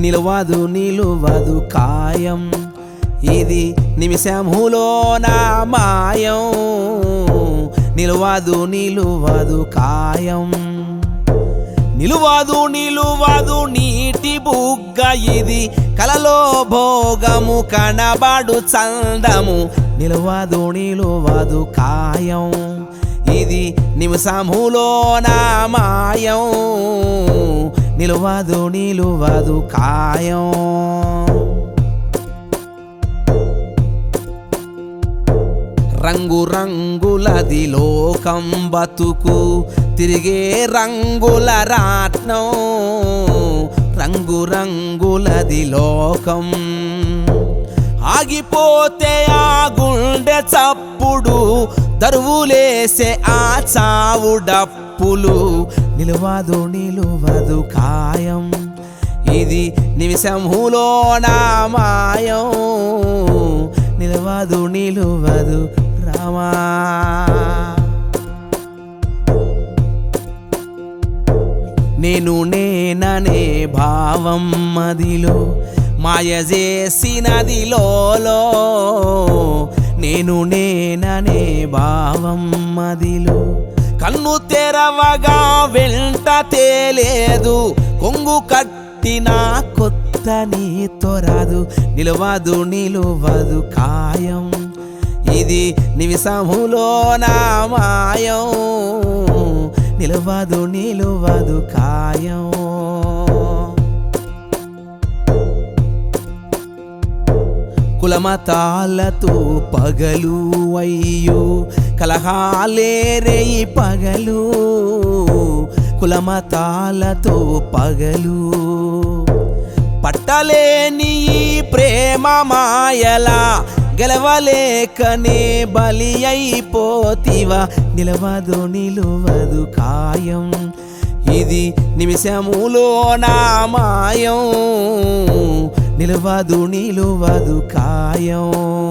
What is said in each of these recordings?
నిలవదు నిలువదు కాయం ఇది నిమిషములో నా మాయం నిలవదు నిలువదు కాయం నిలువదు నిలువదు నీటి బుగ్గ ఇది కలలో భోగము కనబడు చందము నిలువదు నిలువదు కాయం ఇది నిమిషములో నా మాయం నిలువదు నిలువదు కాయం రంగు రంగులది లోకం బతుకు తిరిగే రంగుల రాట్నం రంగు రంగులది లోకం ఆగిపోతే ఆ గుండె చప్పుడు దరువులేసే ఆ చావు డప్పులు నిలువదు నిలువదు కాయం ఇది నిమిషములో నా మాయం నిలవదు నిలువదు రామా నేను నేననే భావం మదిలో మాయ చేసినది లోలో నేను నేననే భావం మదిలో కన్ను తెరవగా వెంట తేలేదు కొంగు కట్టిన కొత్త నీతో రాదు నిలవదు నిలువదు కాయం ఇది నిమిషములో నా మాయం నిలవదు నిలువదు కాయం కులమతాలతో పగలు అయ్యో కలహాలేరేయి పగలు కులమతాలతో పగలు పట్టలేని ఈ ప్రేమ మాయలా గెలవలేకనే బలి అయిపోతివా నిలవదు నిలువదు కాయం ఇది నిమిషములో నా మాయం నిలవదు నిలువదు కాయం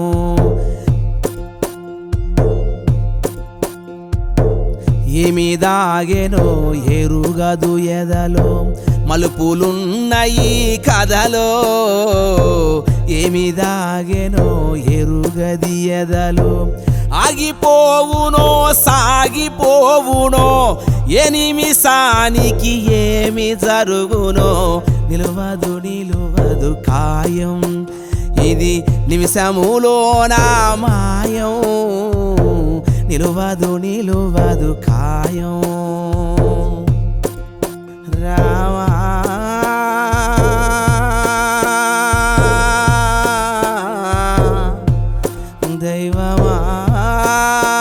ఏమి దాగెనో ఎరుగదు ఎదలో మలుపులున్న ఈ కథలో ఏమి దాగెనో ఎరుగది ఎదలో ఆగిపోవునో సాగిపోవునో ఏ నిమిషానికి ఏమి జరుగునో నిలువదు నిలువదు కాయం ఇది నిమిషములో నా మాయం నిలువదు నిలువదు కాయం రామా దైవమా